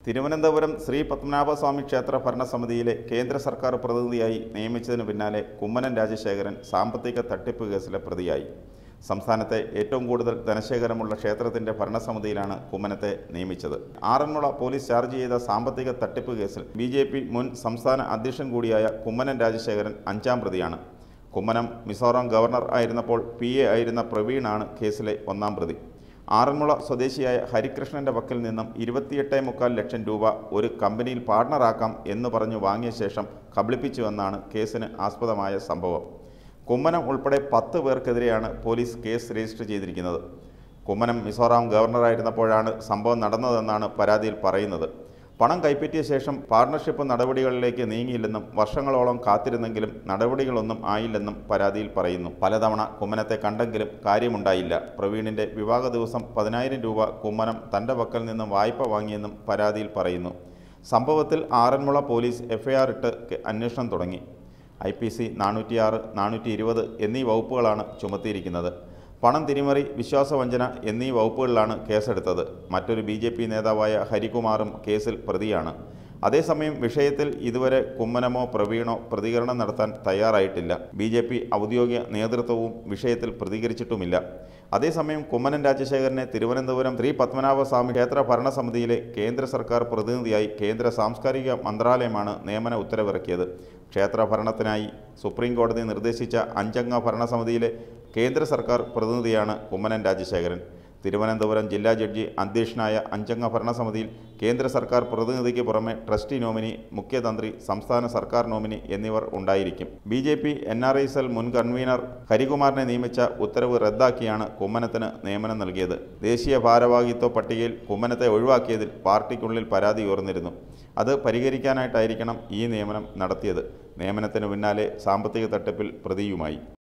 തിരുവനന്തപുരം ശ്രീ പത്മനാഭസ്വാമി ക്ഷേത്ര ഭരണസമിതിയിലെ കേന്ദ്ര സർക്കാർ പ്രതിനിധിയായി നിയമിച്ചതിനു പിന്നാലെ കുമ്മനം രാജശേഖരൻ സാമ്പത്തിക തട്ടിപ്പ് കേസിലെ പ്രതിയായി സംസ്ഥാനത്തെ ഏറ്റവും കൂടുതൽ ധനശേഖരമുള്ള ക്ഷേത്രത്തിന്റെ ഭരണസമിതിയിലാണ് കുമ്മനത്തെ നിയമിച്ചത് ആറന്മുള പോലീസ് ചാർജ് ചെയ്ത സാമ്പത്തിക തട്ടിപ്പ് കേസിൽ ബി ജെ പി മുൻ സംസ്ഥാന അധ്യക്ഷൻ കൂടിയായ കുമ്മനം രാജശേഖരൻ അഞ്ചാം പ്രതിയാണ് കുമ്മനം മിസോറാം ഗവർണർ ആയിരുന്നപ്പോൾ പി എ ആയിരുന്ന പ്രവീണാണ് കേസിലെ ഒന്നാം പ്രതി ആറന്മുള സ്വദേശിയായ ഹരികൃഷ്ണന്റെ പക്കൽ നിന്നും ഇരുപത്തിയെട്ടേ മുക്കാൽ ലക്ഷം രൂപ ഒരു കമ്പനിയിൽ പാർട്ണറാക്കാം എന്ന് പറഞ്ഞു വാങ്ങിയ ശേഷം കബളിപ്പിച്ചുവെന്നാണ് കേസിന് ആസ്പദമായ സംഭവം കുമ്മനം ഉൾപ്പെടെ പത്ത് പേർക്കെതിരെയാണ് പോലീസ് കേസ് രജിസ്റ്റർ ചെയ്തിരിക്കുന്നത് കുമ്മനം മിസോറാം ഗവർണറായിരുന്നപ്പോഴാണ് സംഭവം നടന്നതെന്നാണ് പരാതിയിൽ പറയുന്നത് പണം കൈപ്പറ്റിയ ശേഷം പാർട്ണർഷിപ്പ് നടപടികളിലേക്ക് നീങ്ങിയില്ലെന്നും വർഷങ്ങളോളം കാത്തിരുന്നെങ്കിലും നടപടികളൊന്നും ആയില്ലെന്നും പരാതിയിൽ പറയുന്നു പലതവണ കുമ്മനത്തെ കണ്ടെങ്കിലും കാര്യമുണ്ടായില്ല പ്രവീണിന്റെ വിവാഹ ദിവസം പതിനായിരം രൂപ കുമ്മനം തന്റെ പക്കൽ നിന്നും വായ്പ വാങ്ങിയെന്നും പരാതിയിൽ പറയുന്നു സംഭവത്തിൽ ആറന്മുള പോലീസ് എഫ്ഐആർ ഇട്ട് കെ- അന്വേഷണം തുടങ്ങി ഐ പി സി നാനൂറ്റിയാറ് നാനൂറ്റി ഇരുപത് എന്നീ വകുപ്പുകളാണ് ചുമത്തിയിരിക്കുന്നത് പണം തിരിമറി വിശ്വാസവഞ്ചന എന്നീ വകുപ്പുകളിലാണ് കേസെടുത്തത് മറ്റൊരു ബി ജെ പി നേതാവായ ഹരികുമാറും കേസിൽ പ്രതിയാണ് അതേസമയം വിഷയത്തിൽ ഇതുവരെ കുമ്മനമോ പ്രവീണോ പ്രതികരണം നടത്താൻ തയ്യാറായിട്ടില്ല ബി ജെ പി ഔദ്യോഗിക നേതൃത്വവും വിഷയത്തിൽ പ്രതികരിച്ചിട്ടുമില്ല അതേസമയം കുമ്മനം രാജശേഖരനെ തിരുവനന്തപുരം ശ്രീ പത്മനാഭസ്വാമി ക്ഷേത്ര ഭരണസമിതിയിലെ കേന്ദ്ര സർക്കാർ പ്രതിനിധിയായി കേന്ദ്ര സാംസ്കാരിക മന്ത്രാലയമാണ് നിയമന ഉത്തരവിറക്കിയത് ക്ഷേത്ര ഭരണത്തിനായി സുപ്രീം കോടതി നിർദ്ദേശിച്ച അഞ്ചംഗ ഭരണസമിതിയിലെ കേന്ദ്ര സർക്കാർ പ്രതിനിധിയാണ് കുമ്മനം രാജശേഖരൻ തിരുവനന്തപുരം ജില്ലാ ജഡ്ജി അധ്യക്ഷനായ അഞ്ചംഗ ഭരണസമിതിയിൽ കേന്ദ്ര സർക്കാർ പ്രതിനിധിക്ക് പുറമെ ട്രസ്റ്റി നോമിനി മുഖ്യതന്ത്രി സംസ്ഥാന സർക്കാർ നോമിനി എന്നിവർ ഉണ്ടായിരിക്കും B J P N R I cell മുൻ കൺവീനർ ഹരികുമാറിനെ നിയമിച്ച ഉത്തരവ് റദ്ദാക്കിയാണ് കുമ്മനത്തിന് നിയമനം നൽകിയത് ദേശീയ ഭാരവാഹിത്വ പട്ടികയിൽ കുമ്മനത്തെ ഒഴിവാക്കിയതിൽ പാർട്ടിക്കുള്ളിൽ പരാതി ഉയർന്നിരുന്നു അത് പരിഹരിക്കാനായിട്ടായിരിക്കണം ഈ നിയമനം നടത്തിയത് നിയമനത്തിന് പിന്നാലെ സാമ്പത്തിക തട്ടിപ്പിൽ പ്രതിയുമായി